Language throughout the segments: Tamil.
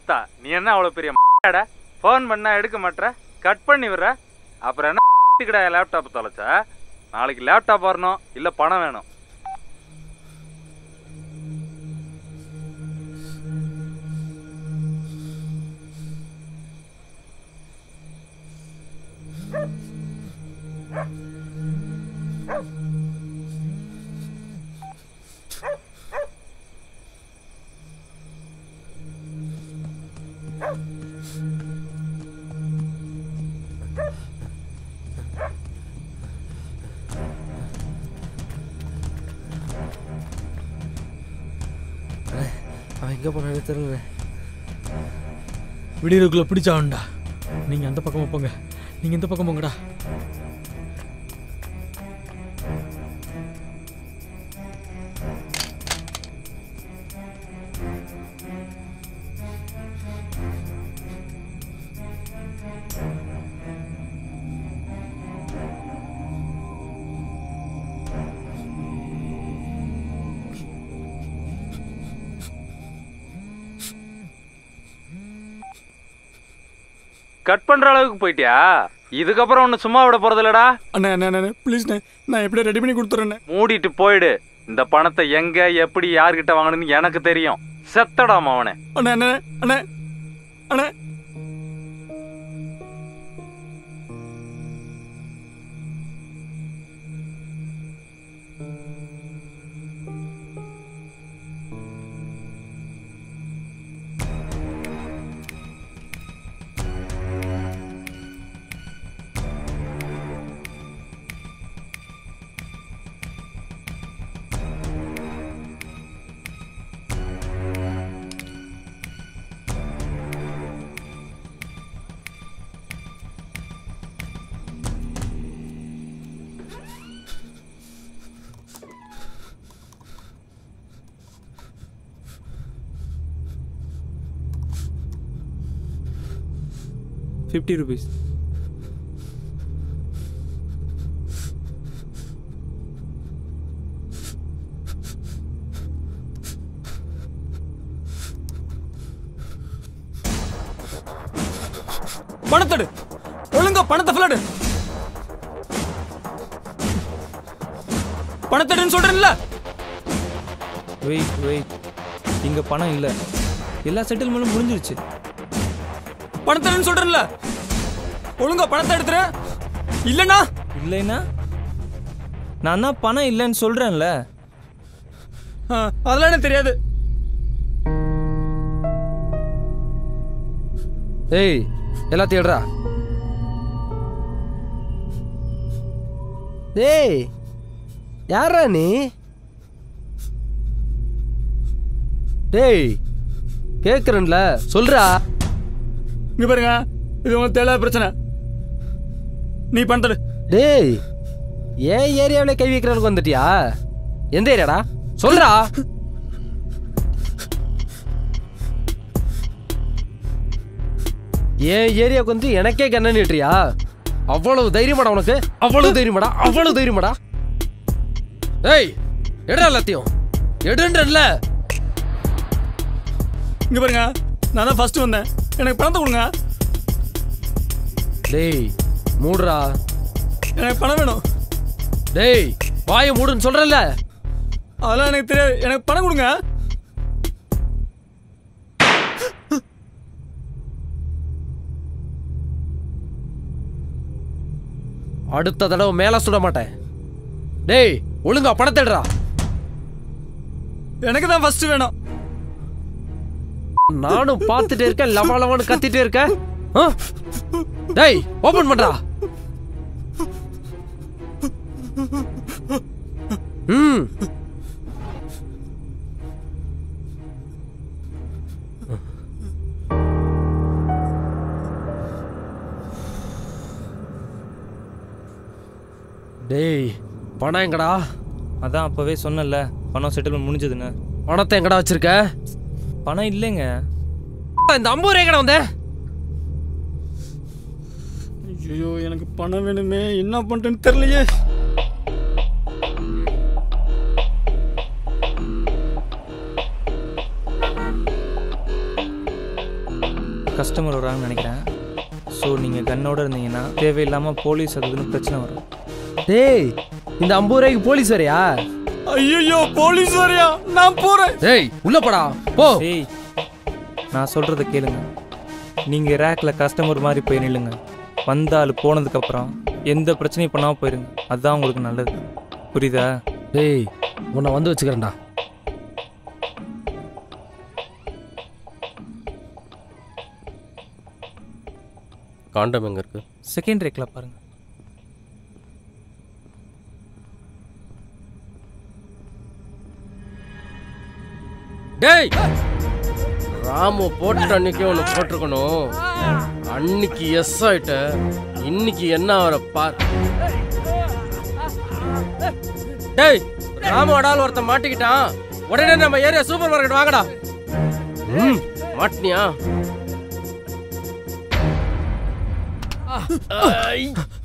ஆத்தா நீ என்ன அவ்வளோ பெரிய மாடா ஃபோன் பண்ணா எடுக்க மாட்ற கட் பண்ணி விடுற அப்புறம் என்ன கிடா லேப்டாப் தொலைச்ச நாளைக்கு லேப்டாப் வரணும் இல்லை பணம் வேணும் அவன் எங்கே போனானே தெரியல விடியலுக்குள்ள பிடிச்சாண்டா நீங்க அந்த பக்கமா போங்க நீங்க இந்த பக்கம் போங்கடா கட் பண்ற அளவுக்கு போயிட்டியா இதுக்கப்புறம் ஒன்று சும்மா விட போறது இல்லடா அண்ணா அண்ணா அண்ணா ப்ளீஸ்ண்ணே நான் எப்படியே ரெடி பண்ணி கொடுத்துட்றேண்ணே மூடிட்டு போயிடு இந்த பணத்தை எங்க எப்படி யார்கிட்ட வாங்கணும்னு எனக்கு தெரியும் செத்தடாம் அவனை அண்ணா அண்ணா அண்ணா அண்ணா ஃபிஃப்டி ருபீஸ் பணத்தடு ஒழுங்கா பணத்தை ஃபிளடு பணத்தடுன்னு சொல்றேன்ல வெயிட் வெயிட் இங்கே பணம் இல்லை எல்லா செட்டில்மெண்ட்டும் முடிஞ்சிருச்சு பணத்தடுன்னு சொல்றேன்ல ஒழுங்கா பணத்தை எடுத்துரு இல்லைன்னா இல்லைன்னா நான் தான் பணம் இல்லைன்னு சொல்கிறேன்ல ஆ, அதெல்லாம் எனக்கு தெரியாது ஏய் எல்லாத்தையும் எடுறா டேய் யாரா நீ டேய் கேக்குறேன்ல சொல்றா இங்க பாருங்க இது உங்களுக்கு தேவையில்லாத பிரச்சனை நீ பணத்தடு டேய் ஏன் ஏரியாவில் கை வைக்கிறவனுக்கு வந்துட்டியா எந்த ஏரியாடா சொல்றா ஏன் ஏரியாவுக்கு வந்து எனக்கே கண்ண நீட்டுறியா அவ்வளவு தைரியமாடா உனக்கு அவ்வளவு தைரியமாடா அவ்வளவு தைரியமாடா ஏய் எடுறா எல்லாத்தையும் எடுன்றல்ல இங்க பாருங்க நான் தான் ஃபர்ஸ்ட் வந்தேன் எனக்கு பணத்தை கொடுங்க டேய் மூடுறா எனக்கு பணம் வேணும் டேய் வாயை மூடுன்னு சொல்றேன்ல அதெல்லாம் எனக்கு தெரியாது எனக்கு பணம் கொடுங்க அடுத்த தடவை மேல சுட மாட்டேன் டேய் ஒழுங்கா பணத்தை எடுறா எனக்கு தான் ஃபர்ஸ்ட் வேணும் நானும் பார்த்துட்டே இருக்கேன் லவா லவான்னு கத்திட்டே இருக்கேன் ஆ? டேய் ஓபன் பண்றா ம் டேய் பணம் எங்கடா அதான் அப்போவே சொன்னேன்ல பணம் செட்டில்மெண்ட் முடிஞ்சதுன்னு பணத்தை எங்கடா வச்சிருக்க பணம் இல்லைங்க இந்த ஐம்பது ரூபாய் எங்கடா வந்த ஐயோ எனக்கு பணம் வேணுமே என்ன பண்றேன்னு தெரியலையே கஸ்டமர் வராங்கன்னு நினைக்கிறேன் ஸோ நீங்கள் கன்னோட இருந்தீங்கன்னா தேவையில்லாமல் போலீஸ் அது இதுன்னு பிரச்சனை வரும் டேய் இந்த ஐம்பது ரூபாய்க்கு போலீஸ் வரையா ஐயோ போலீஸ் வரையா நான் போறேன் டேய் உள்ள போடா போ ஏய் நான் சொல்கிறத கேளுங்க நீங்கள் ரேக்கில் கஸ்டமர் மாதிரி போய் நில்லுங்க வந்த ஆள் போனதுக்கப்புறம் எந்த பிரச்சனையும் பண்ணாமல் போயிருங்க அதுதான் உங்களுக்கு நல்லது புரியுதா டேய் உன்னை வந்து வச்சுக்கிறேன்டா காண்டம் எங்க இருக்கு செகண்ட் ரேக்கில் பாருங்கள் டேய் ராமு போட்ட அன்னைக்கு ஒன்று போட்டிருக்கணும் அன்னைக்கு எஸ் ஆயிட்ட இன்னைக்கு என்ன ஆகிற பார் டேய் ராமு அடால் ஒருத்தன் மாட்டிக்கிட்டான் உடனே நம்ம ஏரியா சூப்பர் மார்க்கெட் வாங்கடா ம் மாட்டினியா ஐ.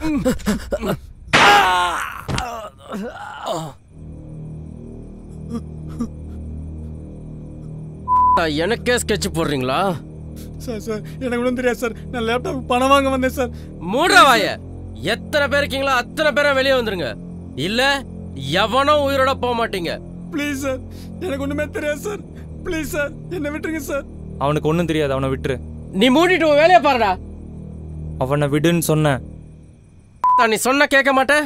எனக்கே ஸ்கெட்ச் போடுறீங்களா சார் சார் எனக்கு ஒன்றும் தெரியாது சார் நான் லேப்டாப் பணம் வாங்க வந்தேன் சார் மூடுற வாய எத்தனை பேர் இருக்கீங்களோ அத்தனை பேரும் வெளியே வந்துருங்க இல்ல எவனும் உயிரோட போக மாட்டீங்க ப்ளீஸ் சார் எனக்கு ஒன்றுமே தெரியாது சார் ப்ளீஸ் சார் என்னை விட்டுருங்க சார் அவனுக்கு ஒன்றும் தெரியாது அவனை விட்டுரு நீ மூடிட்டு உன் வேலையை பாருடா அவனை விடுன்னு சொன்னேன் தான் நீ சொன்ன கேட்க மாட்ட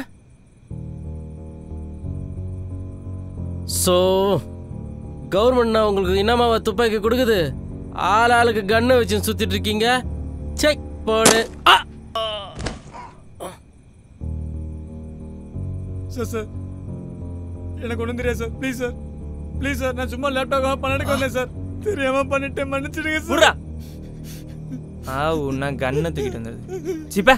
சோ கவர்மெண்ட் உங்களுக்கு இனமாவ துப்பாக்கி கொடுக்குது ஆள் ஆளுக்கு கண்ணை வச்சு சுத்திட்டு இருக்கீங்க செக் போடு ஆ! சார் சார் எனக்கு ஒன்றும் தெரியாது sir please sir please sir நான் சும்மா லேப்டாப் பணம் எடுக்க வந்தேன் சார் தெரியாம பண்ணிட்டேன் மன்னிச்சிடுங்க சார் புறா ஆ உன்னா கண்ணை தூக்கிட்டு வந்தது சிப்பா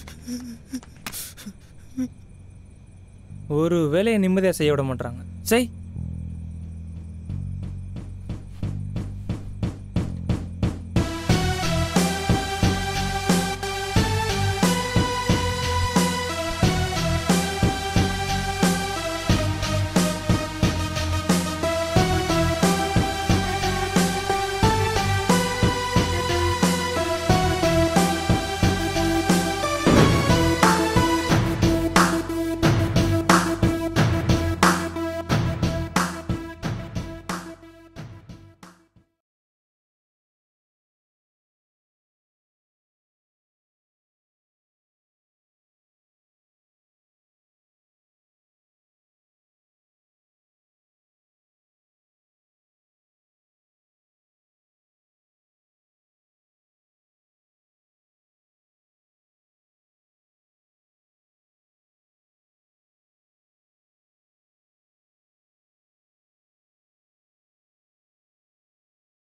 ஒரு வேலையை நிம்மதியாக செய்ய விட மாட்டாங்க சரி